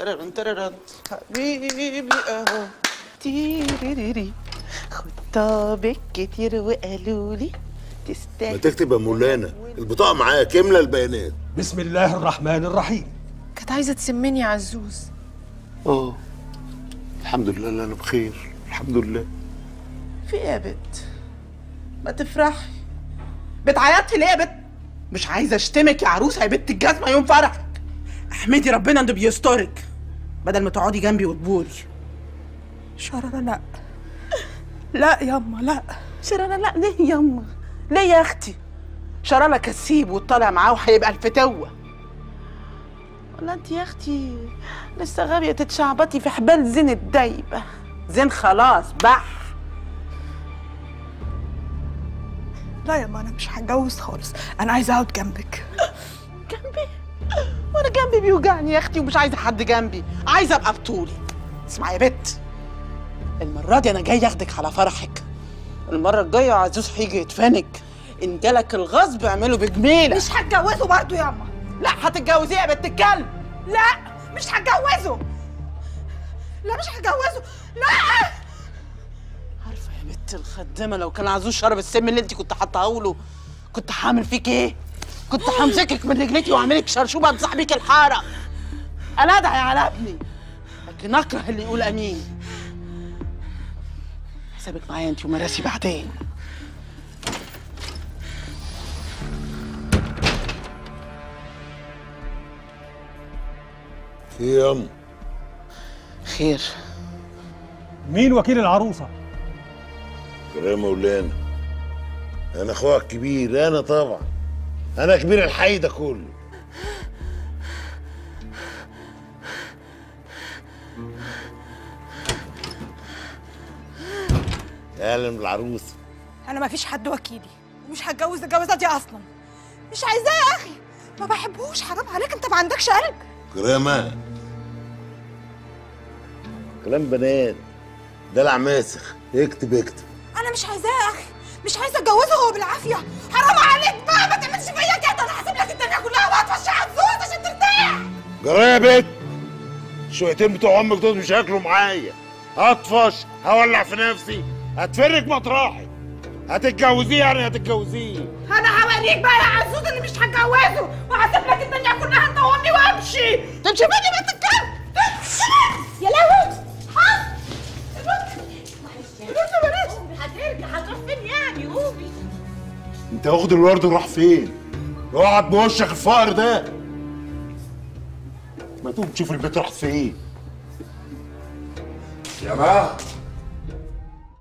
تررن تررن حبيبي اهو تيريري خطابك كتير وقالوا لي ما تستاهل تكتب يا مولانا البطاقه معايا كامله البيانات بسم الله الرحمن الرحيم كانت عايزه تسمني عزوز اه الحمد لله اللي انا بخير الحمد لله في ايه يا بت ما تفرحي بتعيطي ليه يا بت مش عايزه اشتمك يا عروسه يا بت الجزمه يوم فرحك احمدي ربنا انه بيسترك بدل ما تقعدي جنبي وتبوري شرارة لا لا ياما لا شرارة لا ليه يما ليه يا اختي شرارة كسيب وطالع معاه وهيبقى الفتوة ولا انت يا اختي لسه غاوية تتشعبطي في حبال زين الدايبة زين خلاص بح لا ياما انا مش هتجوز خالص انا عايزه اقعد جنبك جنبي وانا جنبي بيوجعني يا اختي ومش عايزه حد جنبي عايزه ابقى بطولي اسمعي يا بت المره دي انا جاي اخدك على فرحك المره الجايه عزوز هيجي يدفنك ان جالك الغصب اعمله بجميله مش هتجوزه برضه ياما لا هتتجوزيه يا بنت الكلب لا مش هتجوزه لا مش هتجوزه لا عارفه يا بنت الخدامه لو كان عزوز شرب السم اللي انت كنت حاطاه له كنت هعمل فيك ايه كنت همسكك من رجليكي واعملك شرشوبه بصاحبيك الحاره انا ادعي على ابني لكن اكره اللي يقول امين حسابك معايا انت ومراسي بعدين في إيه يا ام خير مين وكيل العروسه يا مولانا انا اخوها الكبير انا طبعا انا كبير الحي ده كله اهلا بالعروسه انا ما فيش حد وكيلي ومش هتجوز الجوازه دي اصلا مش عايزاه يا اخي ما بحبوش حرام عليك انت ما عندكش قلب كرامة كلام بنات دلع ماسخ اكتب اكتب انا مش عايزاه يا اخي مش عايزه اتجوزه هو بالعافيه حرام عليك بقى ما تعملش فيا كده انا هسيب لك الدنيا كلها وهتفشي عزوز عشان ترتاح جرى يا بت شويتين بتوع امك دول مش هياكلوا معايا هطفش هولع في نفسي هتفرج مطرحي هتتجوزيه يعني هتتجوزيه انا هوريك بقى يا عزوز اللي مش هتجوزه وهسيب لك الدنيا كلها انت وامي وامشي تمشي فين يا بنت الكلب يا لهوي ها هترجع هتروح فين يعني قومي انت واخد الورد وراح فين؟ اقعد بوشك الفقر ده ما تقوم تشوف البيت راح فين يا جماعة